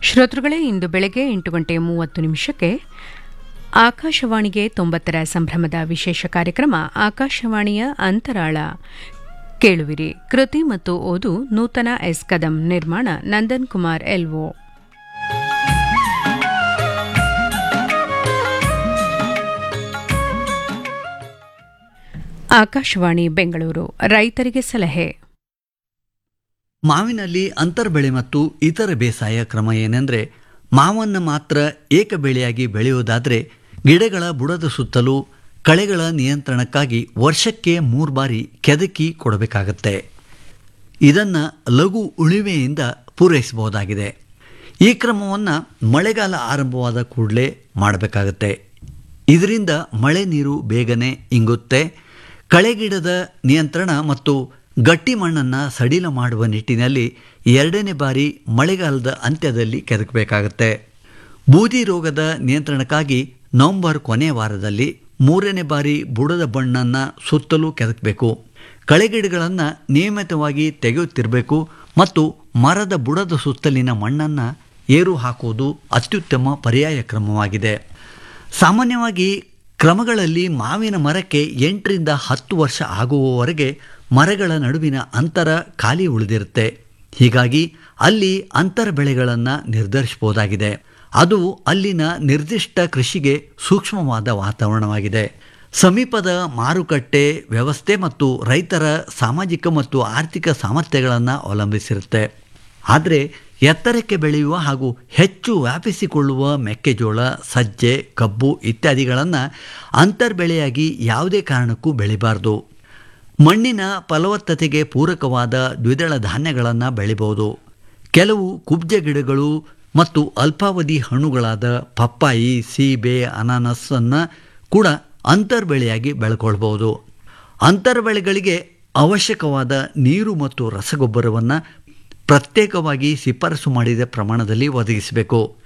ಶ್ರೋತೃಗಳೇ ಇಂದು ಬೆಳಗ್ಗೆ ಎಂಟು ಗಂಟೆ ಮೂವತ್ತು ನಿಮಿಷಕ್ಕೆ ಆಕಾಶವಾಣಿಗೆ ತೊಂಬತ್ತರ ಸಂಭ್ರಮದ ವಿಶೇಷ ಕಾರ್ಯಕ್ರಮ ಆಕಾಶವಾಣಿಯ ಅಂತರಾಳ ಕೇಳುವಿರಿ ಕೃತಿ ಮತ್ತು ಓದು ನೂತನ ಎಸ್ ಕದಂ ನಿರ್ಮಾಣ ನಂದನ್ ಕುಮಾರ್ ಎಲ್ಒ ಆಕಾಶವಾಣಿ ಬೆಂಗಳೂರು ರೈತರಿಗೆ ಸಲಹೆ ಮಾವಿನಲ್ಲಿ ಅಂತರ್ಬೆಳೆ ಮತ್ತು ಇತರ ಬೇಸಾಯ ಕ್ರಮ ಏನೆಂದರೆ ಮಾವನ್ನು ಮಾತ್ರ ಏಕ ಬೆಳೆಯಾಗಿ ಬೆಳೆಯುವುದಾದರೆ ಗಿಡಗಳ ಬುಡದ ಸುತ್ತಲೂ ಕಳೆಗಳ ನಿಯಂತ್ರಣಕ್ಕಾಗಿ ವರ್ಷಕ್ಕೆ ಮೂರು ಬಾರಿ ಕೆದಕಿ ಕೊಡಬೇಕಾಗತ್ತೆ ಇದನ್ನು ಲಘು ಉಳಿಮೆಯಿಂದ ಪೂರೈಸಬಹುದಾಗಿದೆ ಈ ಕ್ರಮವನ್ನು ಮಳೆಗಾಲ ಆರಂಭವಾದ ಕೂಡಲೇ ಮಾಡಬೇಕಾಗತ್ತೆ ಇದರಿಂದ ಮಳೆ ನೀರು ಬೇಗನೆ ಇಂಗುತ್ತೆ ಕಳೆಗಿಡದ ನಿಯಂತ್ರಣ ಮತ್ತು ಗಟ್ಟಿ ಮಣ್ಣನ್ನು ಸಡಿಲ ಮಾಡುವ ನಿಟ್ಟಿನಲ್ಲಿ ಎರಡನೇ ಬಾರಿ ಮಳೆಗಾಲದ ಅಂತ್ಯದಲ್ಲಿ ಕೆದಕಬೇಕಾಗತ್ತೆ ಬೂದಿ ರೋಗದ ನಿಯಂತ್ರಣಕ್ಕಾಗಿ ನವೆಂಬರ್ ಕೊನೆಯ ವಾರದಲ್ಲಿ ಮೂರನೇ ಬಾರಿ ಬುಡದ ಬಣ್ಣನ್ನು ಸುತ್ತಲೂ ಕೆದಕಬೇಕು ಕಳೆಗಿಡಗಳನ್ನು ನಿಯಮಿತವಾಗಿ ತೆಗೆಯುತ್ತಿರಬೇಕು ಮತ್ತು ಮರದ ಬುಡದ ಸುತ್ತಲಿನ ಮಣ್ಣನ್ನು ಏರು ಹಾಕುವುದು ಅತ್ಯುತ್ತಮ ಪರ್ಯಾಯ ಕ್ರಮವಾಗಿದೆ ಸಾಮಾನ್ಯವಾಗಿ ಕ್ರಮಗಳಲ್ಲಿ ಮಾವಿನ ಮರಕ್ಕೆ ಎಂಟರಿಂದ ಹತ್ತು ವರ್ಷ ಆಗುವವರೆಗೆ ಮರಗಳ ನಡುವಿನ ಅಂತರ ಖಾಲಿ ಉಳಿದಿರುತ್ತೆ ಹೀಗಾಗಿ ಅಲ್ಲಿ ಅಂತರ ಬೆಳೆಗಳನ್ನು ನಿರ್ಧರಿಸಬಹುದಾಗಿದೆ ಅದು ಅಲ್ಲಿನ ನಿರ್ದಿಷ್ಟ ಕೃಷಿಗೆ ಸೂಕ್ಷ್ಮವಾದ ವಾತಾವರಣವಾಗಿದೆ ಸಮೀಪದ ಮಾರುಕಟ್ಟೆ ವ್ಯವಸ್ಥೆ ಮತ್ತು ರೈತರ ಸಾಮಾಜಿಕ ಮತ್ತು ಆರ್ಥಿಕ ಸಾಮರ್ಥ್ಯಗಳನ್ನು ಅವಲಂಬಿಸಿರುತ್ತೆ ಆದರೆ ಎತ್ತರಕ್ಕೆ ಬೆಳೆಯುವ ಹಾಗೂ ಹೆಚ್ಚು ವ್ಯಾಪಿಸಿಕೊಳ್ಳುವ ಮೆಕ್ಕೆಜೋಳ ಸಜ್ಜೆ ಕಬ್ಬು ಇತ್ಯಾದಿಗಳನ್ನು ಅಂತರ್ಬೆಳೆಯಾಗಿ ಯಾವುದೇ ಕಾರಣಕ್ಕೂ ಬೆಳಿಬಾರ್ದು ಮಣ್ಣಿನ ಫಲವತ್ತತೆಗೆ ಪೂರಕವಾದ ದ್ವಿದಳ ಧಾನ್ಯಗಳನ್ನು ಬೆಳಿಬಹುದು ಕೆಲವು ಕುಬ್ಜ ಗಿಡಗಳು ಮತ್ತು ಅಲ್ಪಾವಧಿ ಹಣ್ಣುಗಳಾದ ಪಪ್ಪಾಯಿ ಸೀಬೆ ಅನಾನಸ್ಸನ್ನು ಕೂಡ ಅಂತರ್ಬೆಳೆಯಾಗಿ ಬೆಳ್ಕೊಳ್ಬಹುದು ಅಂತರ್ಬೆಳೆಗಳಿಗೆ ಅವಶ್ಯಕವಾದ ನೀರು ಮತ್ತು ರಸಗೊಬ್ಬರವನ್ನು ಪ್ರತ್ಯೇಕವಾಗಿ ಶಿಫಾರಸು ಮಾಡಿದ ಪ್ರಮಾಣದಲ್ಲಿ ಒದಗಿಸಬೇಕು